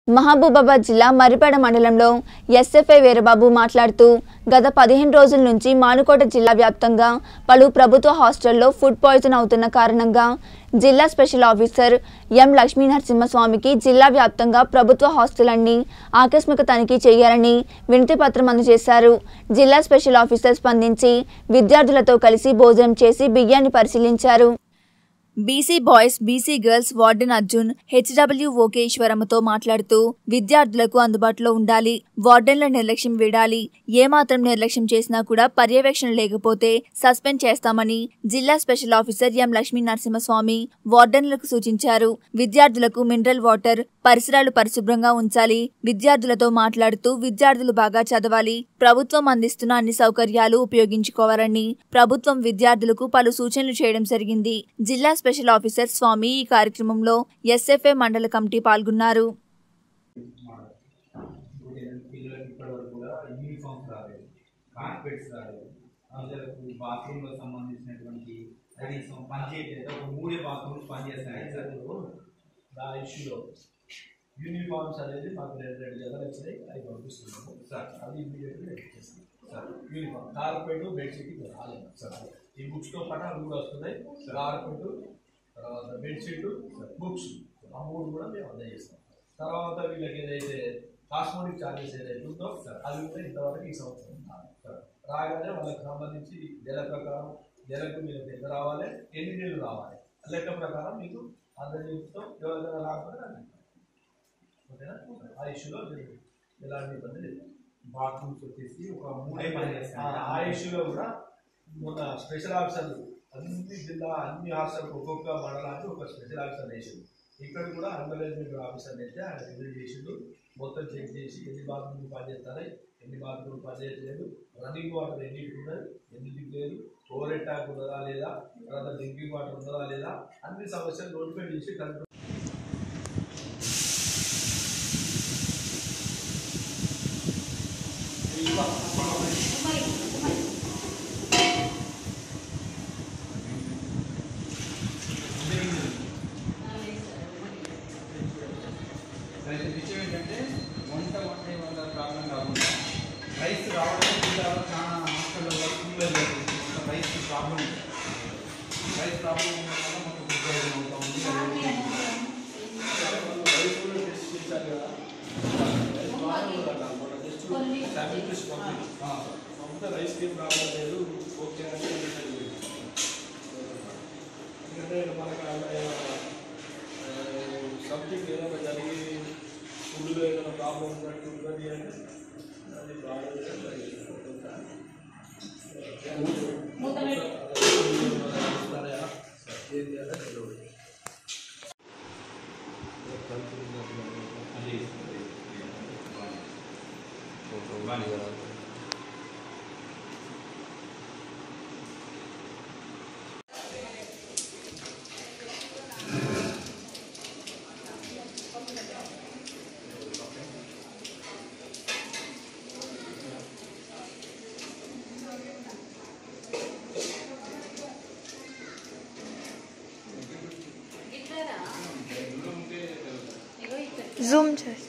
మహబూబాబాద్ జిల్లా మరిపేడ మండలంలో ఎస్ఎఫ్ఐ వీరబాబు మాట్లాడుతూ గత పదిహేను రోజుల నుంచి మానుకోట జిల్లా వ్యాప్తంగా పలు ప్రభుత్వ హాస్టల్లో ఫుడ్ పాయిజన్ అవుతున్న కారణంగా జిల్లా స్పెషల్ ఆఫీసర్ ఎం లక్ష్మీ నరసింహస్వామికి జిల్లా వ్యాప్తంగా ప్రభుత్వ హాస్టల్ ఆకస్మిక తనిఖీ చేయాలని వినతి పత్రం అందజేశారు జిల్లా స్పెషల్ ఆఫీసర్ స్పందించి విద్యార్థులతో కలిసి భోజనం చేసి బియ్యాన్ని పరిశీలించారు BC boys BC girls warden Arjun HW ఓకేశ్వరమ్మతో మాట్లాడుతూ విద్యార్థులకు అందుబాటులో ఉండాలి వార్డెన్ల నిర్లక్ష్యం వీడాలి ఏమాత్రం నిర్లక్ష్యం చేసినా కూడా పర్యవేక్షణ లేకపోతే సస్పెండ్ చేస్తామని జిల్లా special officer M Lakshmi Narasimhaswamy వార్డెన్లకు సూచించారు విద్యార్థులకు మినరల్ వాటర్ పరిసరాలు పరిశుభ్రంగా ఉంచాలి విద్యార్థులతో మాట్లాడుతూ విద్యార్థులు బాగా చదవాలి ప్రభుత్వం అందిస్తున్న అన్ని సౌకర్యాలు ఉపయోగించుకోవాలని ప్రభుత్వం విద్యార్థులకు పలు సూచనలు చేయడం జరిగింది జిల్లా స్పెషల్ ఆఫీసర్ స్వామి ఈ కార్యక్రమంలో ఎస్ఎఫ్ఏ మండల కమిటీ పాల్గొన్నారు పిల్లలకి ఇప్పటివరకు కూడా యూనిఫామ్స్ రాలేదు కార్పెట్స్ రాలేదు అందరికి బాత్రూంలో సంబంధించినటువంటి కనీసం పనిచేయట్లేదు ఒక మూడే బాత్రూమ్స్ పనిచేస్తున్నాయి సార్ నా ఇష్యూలో యూనిఫామ్స్ అనేది మాకు రెండు రెండు జతలు వచ్చినాయి అవి పంపిస్తున్నాము సార్ అది ఇమీడియట్గా ఇచ్చేస్తాం సార్ యూనిఫామ్ కార్పెట్ బెడ్షీట్ ఇంకా రాలేదు సార్ ఈ బుక్స్తో పాటు అవి కూడా వస్తున్నాయి కార్పెట్ తర్వాత బెడ్షీట్ బుక్స్ ఆ మూడు కూడా మేము అందజేస్తాం తర్వాత వీళ్ళకి ఏదైతే కాస్మోటిక్ ఛార్జెస్ ఏదైతే ఉందో అది కూడా ఇంతవరకు ఈ సంవత్సరం రాలేదు. సార్ రాగానే వాళ్ళకి సంబంధించి నెల ప్రకారం నెలకు మీరు ఎంత రావాలి ఎన్ని నెలలు రావాలి లెక్క ప్రకారం మీకు అందజేస్తాం ఎవరికైనా రాకపోతే అది ఓకేనా ఆ ఇష్యూలో మీరు ఎలాంటి ఇబ్బంది లేదు బాత్రూమ్స్ వచ్చేసి ఒక మూడే పనిచేస్తున్నాయి ఆ ఇష్యూలో కూడా మొన్న స్పెషల్ ఆఫీసర్లు అన్ని జిల్లా అన్ని హాస్టల్ ఒక్కొక్క మండలానికి ఒక స్పెషల్ ఆఫీసర్ వేసిండు ఇక్కడ కూడా అంబులెన్స్ ఆఫీసర్ అయితే ఆయన రివ్యూ చేసిండు మొత్తం చెక్ చేసి ఎన్ని బాత్రూమ్లు పనిచేస్తున్నాయి ఎన్ని బాత్రూమ్లు పనిచేయట్లేదు రన్నింగ్ వాటర్ ఎన్నింటికి ఉన్నది ఎన్నింటికి లేదు ఓవర్ హెడ్ ట్యాంక్ ఉన్నదా లేదా తర్వాత డ్రింకింగ్ వాటర్ ఉన్నదా లేదా అన్ని సమస్యలు నోటిఫై చేసి కలెక్టర్ అయితే విషయం ఏంటంటే వంట వండే వాళ్ళ ప్రాబ్లం కాకుండా రైస్ రావడం జిల్లాలో చాలా హాస్టల్లో స్కూల్లో రైస్ ప్రాబ్లం ఉంది రైస్ ప్రాబ్లం ఉండడం వల్ల మాకు ఫుడ్ పాయిజన్ అవుతా ఉంది రైస్ కూడా టెస్ట్ చేశారు కదా రైస్ బాగానే ఉందట మన టెస్ట్ శాంపిల్ టెస్ట్ పంపింది ఆ, అంతా రైస్ ఏం ప్రాబ్లం లేదు ఓకే అని చెప్పారు. ఎందుకంటే మనకు సబ్జెక్ట్ ఏదైనా జరిగి ఫుడ్లో ఏదైనా ప్రాబ్లం ఉన్నట్టు ఉన్నది అంటే అది బాగా ఏం చేయాలో తెలియదు జూమ్ చేసి